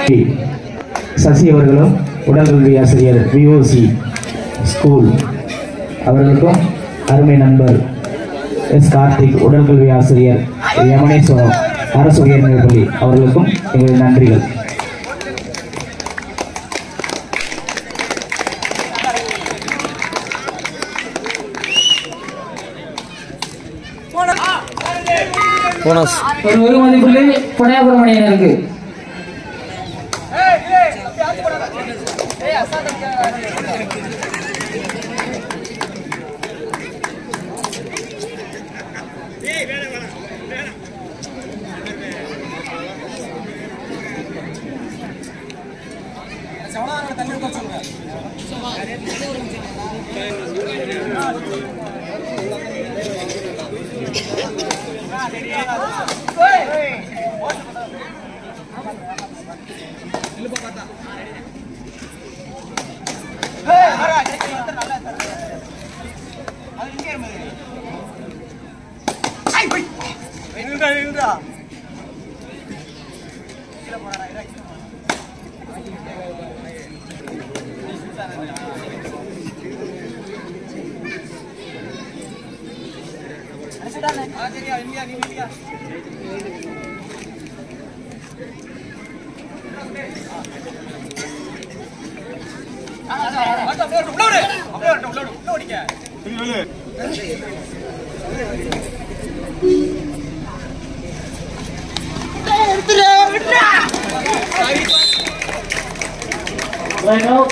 சசி அவர்களும் உடற்கல்வி ஆசிரியர் விஓசி ஸ்கூல் அவர்களுக்கும் அருமை நண்பர் எஸ் கார்த்திக் உடற்கல்வி ஆசிரியர் யமனேஸ்வரம் அரசு உயர்நிலைப்பள்ளி அவர்களுக்கும் எங்களது நன்றிகள் போனஸ் ஒரு ஒரு மதிப்புள்ளி புனையாபுரம் அணியினருக்கு Line out.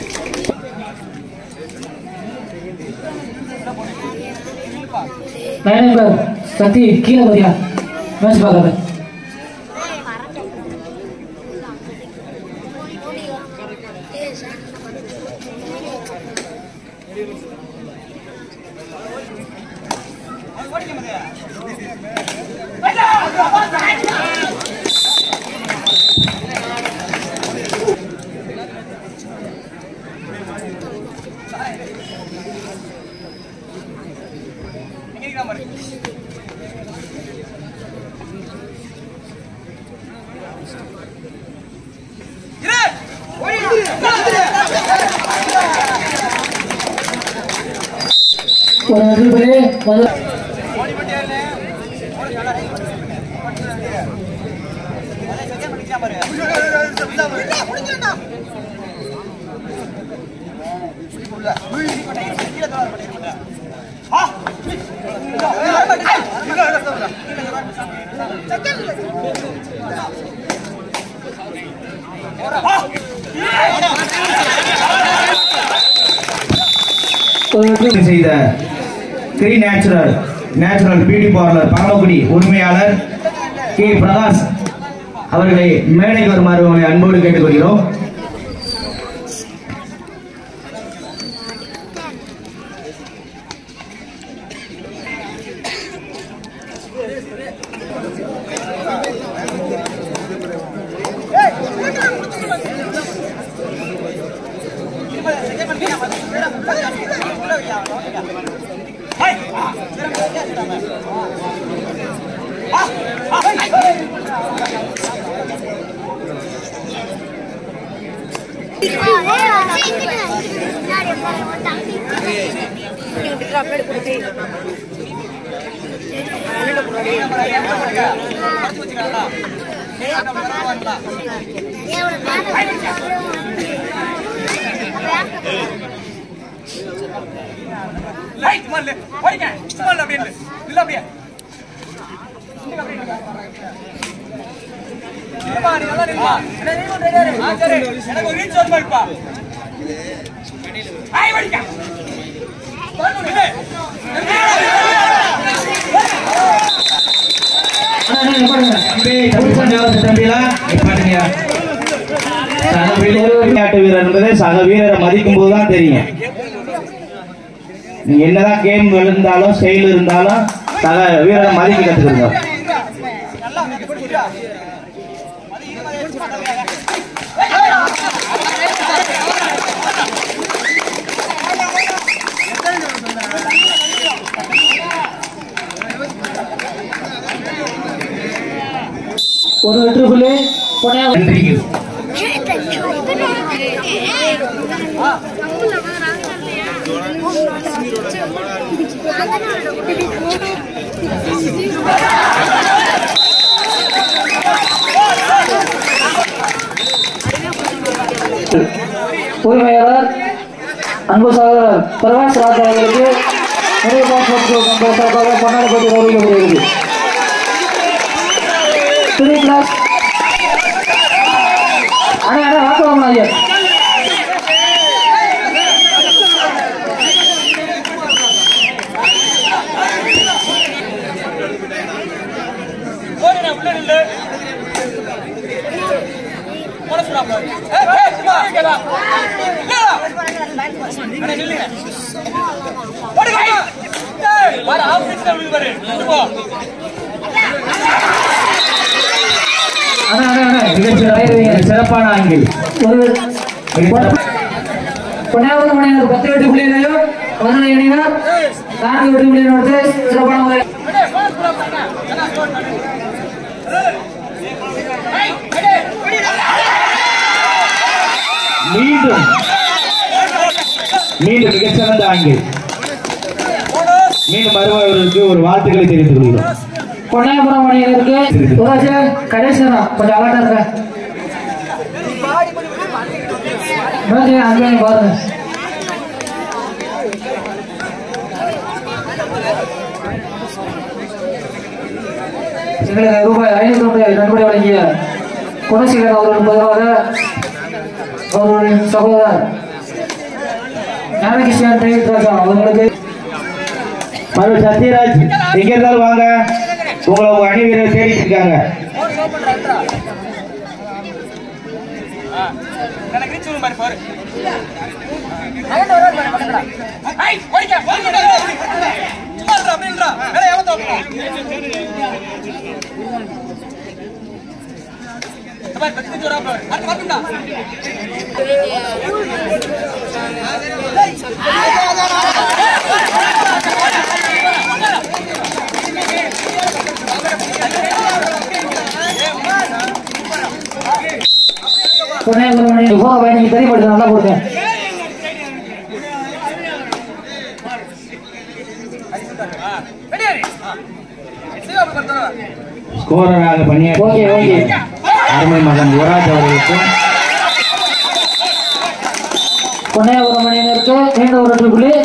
லைன் நம்பர் சத்தி கீழே பாரியா மேட்ச் பார்க்காத ஒரு அதிபரே முதல் ஒரு வெற்றி செய்த Giri natural natural beauty parlour Paramakudi உரிமையாளர் கே பிரகாஷ் அவர்களை மேடைக்கு வருமாறு உங்களை அன்போடு கேட்டுக்கொள்கிறோம் அண்ணா அண்ணா பாருங்க தம்பி, தம்பி, கொஞ்சம் வந்து தம்பிகளா, நிப்பாட்டுங்க. சக வீரர் விளையாட்டு வீரர் என்பதை சக வீரரை மதிக்கும் போதுதான் தெரியும் நீங்க என்னதான் கேம் இருந்தாலும் ஸ்டைல் இருந்தாலும் சக வீரரை மதிக்க கத்துக்கிறோம் ஒரு வெற்றி புள்ளி புனையாபுரம் நன்றிகள் உரிமையாளர் அன்பு சகோதரர் பிரகாஷ் ராஜ் அவர்களுக்கு நிறைவு பாஸ்போர்ட் சார்பாக கொண்டாடப்பட்டு கௌரவிக்கப்படுகிறது த்ரீ கிளாஸ் அண்ணா அண்ணா வாக்கு வாங்கணும் ஐயா அண்ணா அண்ணா அண்ணா மிகச் சிறப்பான ஆங்கில் ஒரு பொன்னாவது மணியினர் பத்து வெட்டு புள்ளியிலையும் பதினொன்று இணையினர் நான்கு வெட்டு புள்ளியினர் எடுத்து சிறப்பான முறையில் மீண்டும் மீண்டும் மிகச்சிறந்த ஆங்கில் மீண்டும் வருபவர்களுக்கு ஒரு வாழ்த்துக்களை தெரிவித்துக் கொள்கிறோம் பொன்னாயபுரம் மணியினருக்கு உதாச்சு கடைசி தான் கொஞ்சம் அலர்ட்டா இருக்க மேலே அங்கே பாருங்க எங்களுக்கு ரூபாய் ஐநூத்தி ஒன்று நன்கொடை வழங்கிய குணசீலன் அவர்கள் பொதுவாக அவர்களின் சகோதரர் ஞானகிருஷ்ணன் டேவிட் ராஜா அவர்களுக்கு மறு சத்யராஜ் எங்க இருந்தாலும் வாங்க உங்களை உங்க அணி வீரர் தேடிட்டு இருக்காங்க பொன்னாயபுரம் மணி போக பயணிக்கு தெரியப்படுது நல்லா கொடுங்க ஸ்கோரராக பணியாற்றி ஓகே ஓகே அருமை மகன் யுவராஜ் அவர்களுக்கும் பொன்னையாபுரம் மணியினருக்கு மீண்டும் ஒரு வெற்றி புள்ளி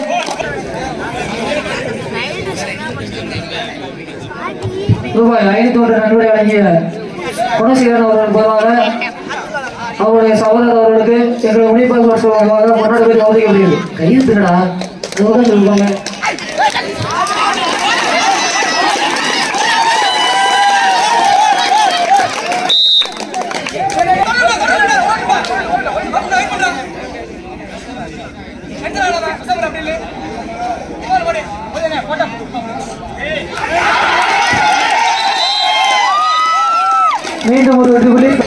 ரூபாய் ஐநூத்தி ஒன்று நன்கொடை வழங்கிய குணசீலன் அவர்கள் பொதுவாக அவருடைய சகோதரர் அவர்களுக்கு எங்களுடைய உணிப்பால் வருஷமாக கொண்டாடுவது கௌரவிக்கப்படுகிறது கையெழுத்துக்கடா அதுதான் சொல்லுவாங்க மீண்டும் ஒரு வெற்றி புள்ளி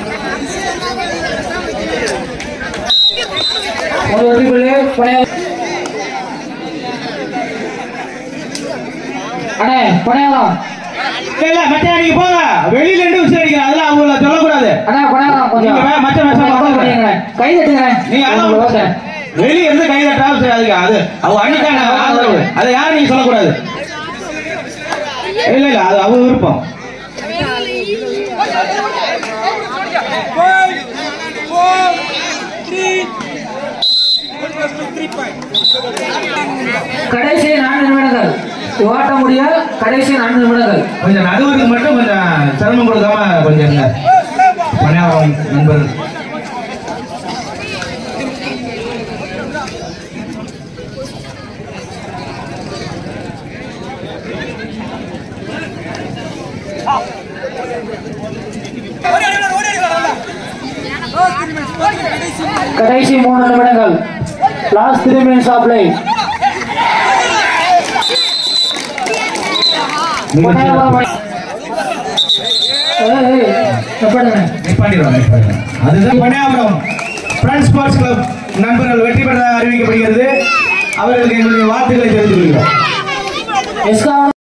ஒரு வெற்றி புள்ளி புனையா அண்ணே புனையாதான் இல்ல இல்ல மச்சான் நீங்க போங்க வெளியில இருந்து விசில் அடிக்கிறேன் அதெல்லாம் அவங்கள சொல்லக்கூடாது அண்ணா புனையாதான் கொஞ்சம் நீங்க வே- மச்சான் மச்சான் கொஞ்சம் மச்சான். பண்ணிடுங்க. கை தட்டுங்க நீங்க உங்களுக்கு ஓகே. அதெல்லாம் வெளிய இருந்து கையில டிராவல் செய்யாதுங்க அது அவங்க அண்ணிக்கான ஆதரவு அதை யாரும் நீங்க சொல்லக்கூடாது இல்ல இல்ல அது அவங்க விருப்பம் கடைசி நான்கு நிமிடங்கள் ஓட்ட முடிய கடைசி நான்கு நிமிடங்கள் கொஞ்சம் நடுவருக்கு மட்டும் கொஞ்சம் சிரமம் கொடுக்காம கொஞ்சம் இருங்க பணியாரம் நண்பர்கள் கடைசி மூணு நிமிடங்கள் last three minutes off line நிப்பாட்டிடுவோம் நிப்பாட்டிடுவோம் அதுதான் பணியாபுரம் ஃப்ரெண்ட் ஸ்போர்ட்ஸ் கிளப் நண்பர்கள் வெற்றி பெற்றதாக அறிவிக்கப்படுகிறது அவர்களுக்கு எங்களுடைய வாழ்த்துக்களை தெரிவித்துக் கொள்கிறோம் எஸ்கா